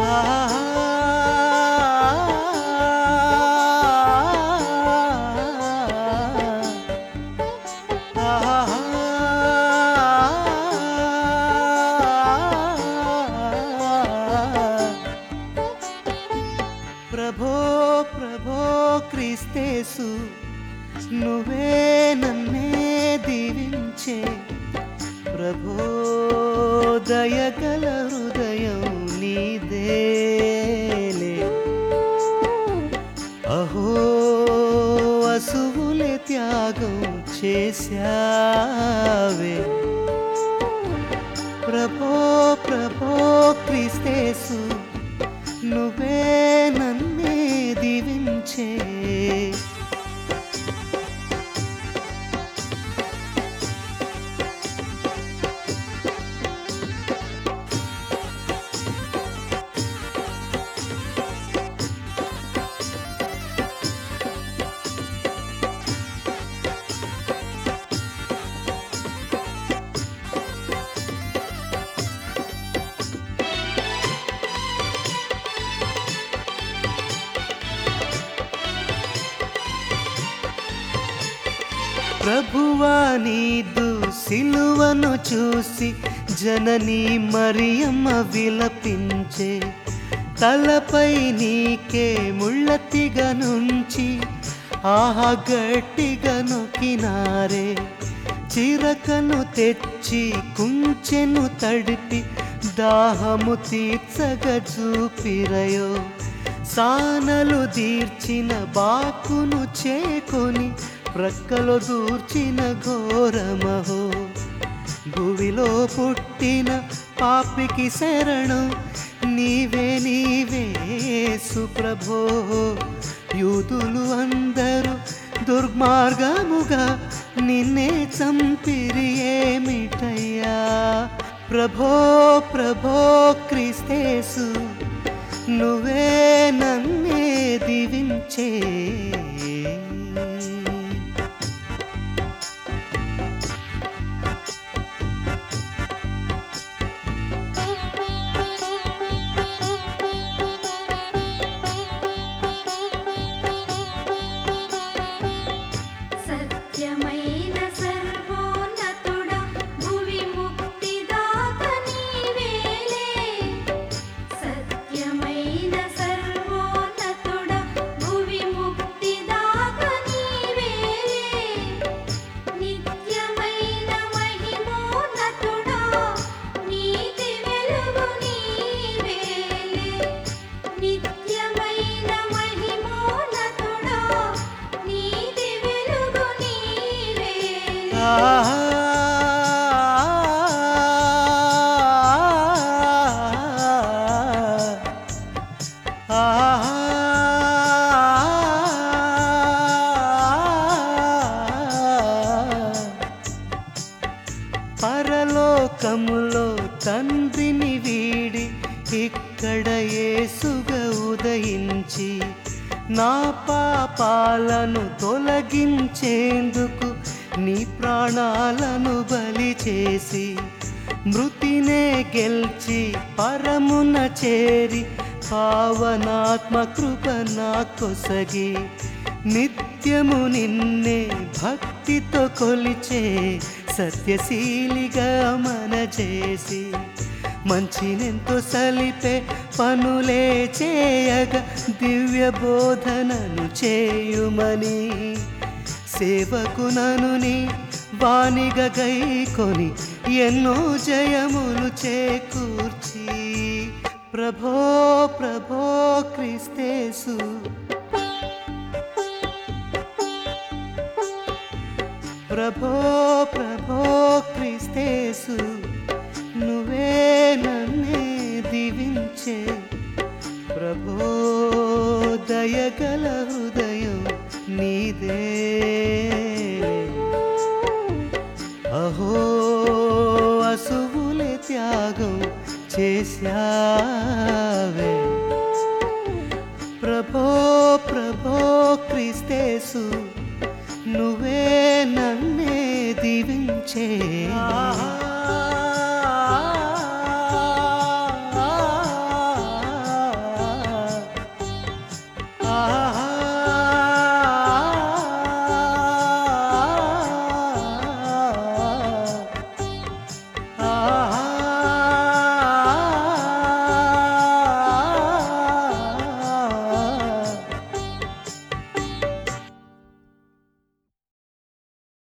ప్రభో ప్రభో క్రీస్తేసు నువ్వే నన్నే దీవించే ప్రభో దయగల హృదయం నీదేలే అహో అసువులే త్యాగం చేశావే ప్రభో ప్రభో క్రీస్తేసు నువ్వే నన్నే దీవించే ప్రభువా నీదు సిలువను చూసి జనని మరియమ్మ విలపించే తలపై నీకే ముళ్ళతిగ నుంచి ఆహా గట్టిగా నొక్కినారే చిరకను తెచ్చి కుంచెను తడిపి దాహము తీర్చగ చూపిరయో సానలు దీర్చిన బాకును చేకొని ప్రక్కలో దూర్చిన ఘోరమహో భువిలో పుట్టిన పాపికి శరణు నీవే నీవే సుప్రభో యూదులు అందరూ దుర్మార్గముగా నిన్నే చంపిరి ఏమిటయ్యా ప్రభో ప్రభో క్రీస్తేసు నువ్వే నన్నే దీవించే సత్యమైన సర్వోన్నతుడా భువి ముక్తిదాత నీవేలే సత్యమైన సర్వోన్నతుడా భువి ముక్తిదాత నీవేలే నిత్యమైన మహిమోన్నతుడా నీతి వెలుగు నీవేలే నిత్యమైన మహిమోన్నతుడా నీతి వెలుగు నీవేలే పరలోకములో తండ్రిని వీడి ఇక్కడ యేసుగా ఉదయించి నా పాపాలను తొలగించేందుకు నీ ప్రాణాలను బలి చేసి మృతినే గెల్చి పరమున చేరి పావనాత్మ కృప నా కొసగి నిత్యము నిన్నే భక్తితో కొలిచే సత్యశీలిగా మన చేసి మంచినెంతో సలిపే పనులే చేయగా దివ్య బోధనను చేయుమని సేవకునను నీ వాణిగ గైకొని ఎన్నో జయములు చేకూర్చి ప్రభో ప్రభో క్రిస్తేసు ప్రభో ప్రభో క్రిస్తేసు నువ్వే నన్నే దీవించే ప్రభో దయగల హృదయం నీదే అహో అసువులే త్యాగం చేశావే ప్రభో ప్రభో క్రిస్తేసు నువ్వే నన్నే దీవించే